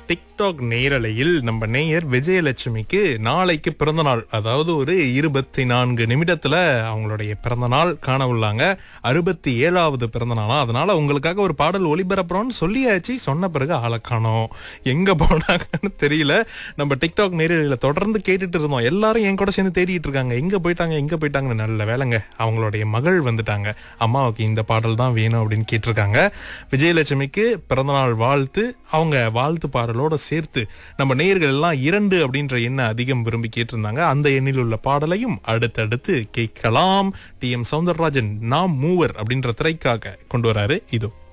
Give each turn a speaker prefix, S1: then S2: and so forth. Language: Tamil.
S1: டிக்டாக் நேரலையில் நம்ம நேயர் விஜயலட்சுமிக்கு நாளைக்கு பிறந்த நாள் அதாவது ஒரு இருபத்தி நான்கு நிமிடத்துல அவங்களுடைய பிறந்த நாள் காண உள்ளாங்க அறுபத்தி ஏழாவது பிறந்த நாளா அதனால உங்களுக்காக ஒரு பாடல் ஒளிபரப்புறோம்னு சொல்லியாச்சு சொன்ன பிறகு ஆளை காணோம் எங்க போனாங்கன்னு தெரியல நம்ம டிக்டாக் நேரலையில தொடர்ந்து கேட்டுட்டு இருந்தோம் எல்லாரும் என் கூட சேர்ந்து தேடிட்டு இருக்காங்க எங்க போயிட்டாங்க எங்க போயிட்டாங்கன்னு நல்ல வேலைங்க அவங்களுடைய மகள் வந்துட்டாங்க அம்மாவுக்கு இந்த பாடல் தான் வேணும் அப்படின்னு கேட்டிருக்காங்க விஜயலட்சுமிக்கு பிறந்தநாள் வாழ்த்து அவங்க வாழ்த்து பாடலோட சேர்த்து நம்ம நேயர்கள் எல்லாம் இரண்டு அப்படின்ற எண்ணை அதிகம் விரும்பி கேட்டிருந்தாங்க அந்த எண்ணில் உள்ள பாடலையும் அடுத்தடுத்து கேட்கலாம் டி எம் சவுந்தரராஜன் நாம் மூவர் அப்படின்ற திரைக்காக கொண்டு வராரு இதோ